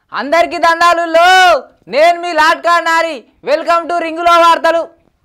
అందరికీ దండాలు లో నేను మీ లాట్కా నారి వెల్కమ్ టు రింగులో వార్తలు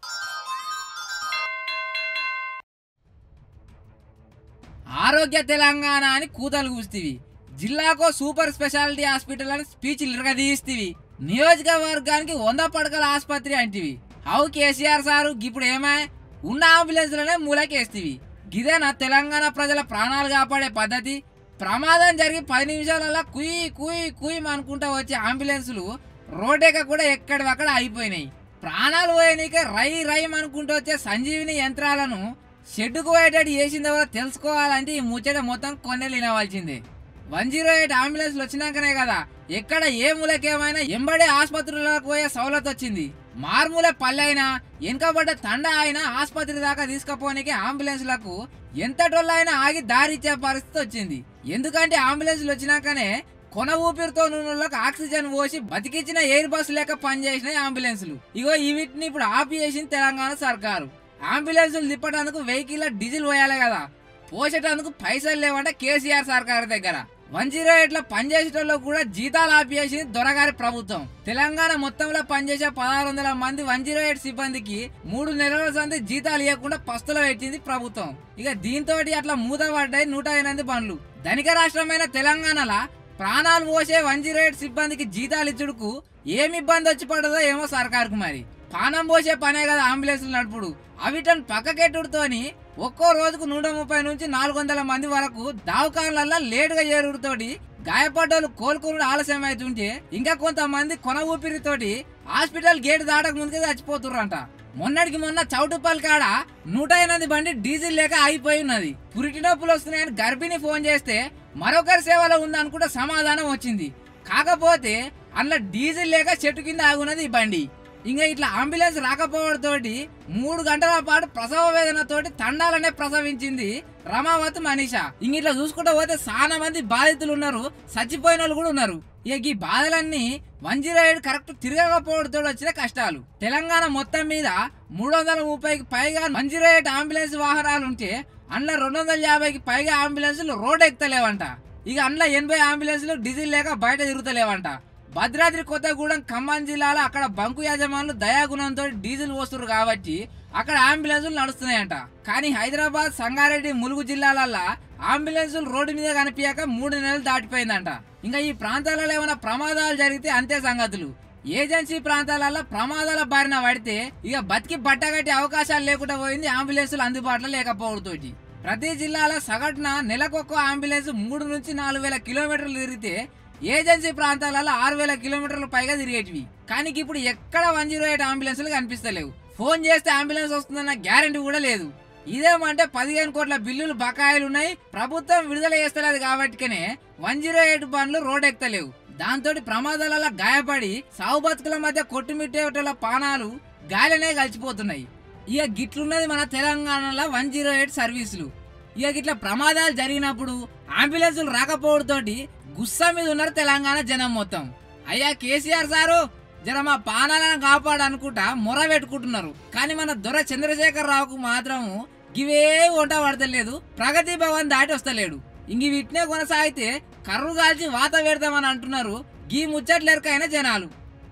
ఆరోగ్య తెలంగాణ అని కూతలు కూస్తీవి జిల్లాకో సూపర్ స్పెషాలిటీ హాస్పిటల్ అని స్పీచ్ ఇరగదీస్తీవి నియోజకవర్గానికి వంద పడకల ఆసుపత్రి అంటివి హౌ కేసీఆర్ సారు ఇప్పుడు ఏమా ఉన్న అంబులెన్స్లనే మూలకేస్తీవి గిదేనా తెలంగాణ ప్రజల ప్రాణాలు కాపాడే పద్ధతి ప్రమాదం జరిగి పది నిమిషాలలో కుయ్ కుయ్ కుయ్ అనుకుంటా వచ్చే అంబులెన్సులు రోడ్డెక్క కూడా ఎక్కడివక్కడ అయిపోయినాయి ప్రాణాలు పోయనీకే రై రై అనుకుంటూ వచ్చే సంజీవిని యంత్రాలను షెడ్డుకు పోయేటట్టు చేసిందెవరో తెలుసుకోవాలంటే ఈ ముచ్చట మొత్తం కొన్నేళ్ళు వినవలసిందే వన్ జీరో ఎయిట్ అంబులెన్స్లు వచ్చినాకనే కదా ఎక్కడ ఏ మూలకేమైనా ఎంబడే ఆసుపత్రులకు పోయే సౌలత్ వచ్చింది మార్మూల పల్లె అయినా వెనుకబడ్డ తండ అయినా ఆసుపత్రి దాకా తీసుకుపోనికి అంబులెన్స్లకు ఎంత టొల్లైనా ఆగి దారిచ్చే పరిస్థితి వచ్చింది ఎందుకంటే అంబులెన్స్లు వచ్చినాకనే కొన ఊపిరితో నూనెలకు ఆక్సిజన్ పోసి బతికించిన ఎయిర్ బస్ లెక్క పనిచేసిన అంబులెన్స్లు ఇగో ఈ వీటిని ఇప్పుడు ఆపి చేసింది తెలంగాణ సర్కారు అంబులెన్సులు తిప్పడానికి వెహికల్ డీజిల్ పోయాలి కదా పోసేటందుకు పైసలు లేవంటే కేసీఆర్ సర్కార్ దగ్గర వన్ జీరో ఎయిట్ లో పనిచేసేటోళ్ళు కూడా జీతాలు ఆపేసింది దొరగారి ప్రభుత్వం తెలంగాణ మొత్తంలో పనిచేసే పదహారు వందల మంది వన్ జీరో ఎయిట్ సిబ్బందికి మూడు నెలల సంది జీతాలు ఇవ్వకుండా పస్తులో పెట్టింది ప్రభుత్వం ఇక దీంతో అట్లా మూత పడ్డాయి నూట ఎనిమిది బండ్లు ధనిక రాష్ట్రమైన తెలంగాణలో ప్రాణాలు పోసే వన్ జీరో ఎయిట్ సిబ్బందికి జీతాలు ఇచ్చుడుకు ఏమి ఇబ్బంది వచ్చి పడదో ఏమో సర్కారుకు మరి పానం పోసే పనే కదా అంబులెన్స్లు నడుపుడు అవిటన్ పక్కకెట్టుడుతోని ఒక్కో రోజుకు నూట ముప్పై నుంచి నాలుగు వందల మంది వరకు దావకాన్లల్లో లేటుగా చేరుడుతోటి గాయపడ్డోళ్ళు కోలుకుని ఆలస్యం అవుతుంటే ఇంకా కొంతమంది కొన ఊపిరితోటి హాస్పిటల్ గేట్ దాటక ముందుకే చచ్చిపోతుర్రంట మొన్నటికి మొన్న చౌటుపల్లి కాడ నూట ఎనిమిది బండి డీజిల్ లేక అయిపోయి ఉన్నది పురిటి నొప్పులు వస్తున్నాయని గర్భిణి ఫోన్ చేస్తే మరొకరి సేవలో ఉందనుకుంటే సమాధానం వచ్చింది కాకపోతే అందులో డీజిల్ లేక చెట్టు కింద ఆగున్నది ఈ బండి ఇంకా ఇట్లా అంబులెన్స్ రాకపోవడంతోటి మూడు గంటల పాటు ప్రసవ వేదనతోటి తండాలనే ప్రసవించింది రమావతి మనీష ఇంక ఇట్లా చూసుకుంటూ పోతే చాలా మంది బాధితులు ఉన్నారు చచ్చిపోయిన వాళ్ళు కూడా ఉన్నారు ఇక ఈ బాధలన్నీ వన్ జీరో ఎయిట్ కరెక్ట్ తిరగకపోవడంతో వచ్చిన కష్టాలు తెలంగాణ మొత్తం మీద మూడు వందల ముప్పైకి పైగా వన్ జీరో ఎయిట్ అంబులెన్స్ వాహనాలు ఉంటే అందులో రెండు వందల యాభైకి పైగా అంబులెన్సులు రోడ్ ఎక్కుతలేవంట ఇక అందులో ఎనభై అంబులెన్సులు డీజిల్ లేక బయట తిరుగుతలేవంట భద్రాద్రి కొత్తగూడెం ఖమ్మం జిల్లాలో అక్కడ బంకు యజమానులు దయాగుణంతో డీజిల్ పోస్తున్నారు కాబట్టి అక్కడ అంబులెన్సులు నడుస్తున్నాయంట కానీ హైదరాబాద్ సంగారెడ్డి ములుగు జిల్లాలల్లో అంబులెన్సులు రోడ్డు మీద కనిపించక మూడు నెలలు దాటిపోయిందంట ఇంకా ఈ ప్రాంతాలలో ఏమైనా ప్రమాదాలు జరిగితే అంతే సంగతులు ఏజెన్సీ ప్రాంతాలలో ప్రమాదాల బారిన పడితే ఇక బతికి బట్టగట్టే అవకాశాలు లేకుండా పోయింది అంబులెన్సులు అందుబాటులో లేకపోవడంతోటి ప్రతి జిల్లాలో సగటున నెలకొక్క అంబులెన్స్ మూడు నుంచి నాలుగు వేల కిలోమీటర్లు తిరిగితే ఏజెన్సీ ప్రాంతాలలో ఆరు వేల కిలోమీటర్ల పైగా తిరిగేటివి కానీ ఇప్పుడు ఎక్కడ వన్ జీరో ఎయిట్ అంబులెన్స్లు కనిపిస్తలేవు ఫోన్ చేస్తే అంబులెన్స్ వస్తుందన్న గ్యారంటీ కూడా లేదు ఇదేమంటే పదిహేను కోట్ల బిల్లులు బకాయిలు ఉన్నాయి ప్రభుత్వం విడుదల చేస్తలేదు కాబట్టికనే వన్ జీరో ఎయిట్ బండ్లు రోడ్ ఎక్కుతలేవు దాంతో ప్రమాదాలలో గాయపడి సావు బతుకుల మధ్య కొట్టుమిట్టేటల పానాలు గాలినే కలిసిపోతున్నాయి ఇక గిట్లున్నది మన తెలంగాణలో వన్ జీరో ఎయిట్ సర్వీసులు ఇక గిట్ల ప్రమాదాలు జరిగినప్పుడు అంబులెన్సులు రాకపోవడంతోటి గుస్సా మీద ఉన్నారు తెలంగాణ జనం మొత్తం అయ్యా కేసీఆర్ సారు జర మా పానాలను కాపాడు అనుకుంటా మొర పెట్టుకుంటున్నారు కానీ మన దొర చంద్రశేఖర్ రావుకు మాత్రం గివే వంట పడతలేదు ప్రగతి భవన్ దాటి వస్తలేడు ఇంక వీటినే కొనసాగితే కర్రు కాల్చి వాత పెడతామని అంటున్నారు గీ ముచ్చట్లెరకైన జనాలు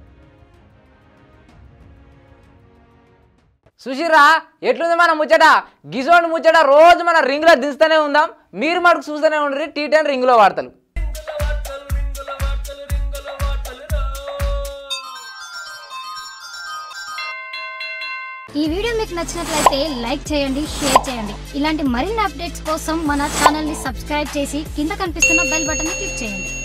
సుశీరా ఎట్లుంది మన ముచ్చట గిజోండ్ ముచ్చట రోజు మన రింగ్లో దిస్తూనే ఉందాం మీరు మటుకు చూస్తూనే ఉండరు టీ టెన్ రింగ్లో వార్తలు ఈ వీడియో మీకు నచ్చినట్లయితే లైక్ చేయండి షేర్ చేయండి ఇలాంటి మరిన్ని అప్డేట్స్ కోసం మన ఛానల్ని సబ్స్క్రైబ్ చేసి కింద కనిపిస్తున్న బెల్ బటన్ని క్లిక్ చేయండి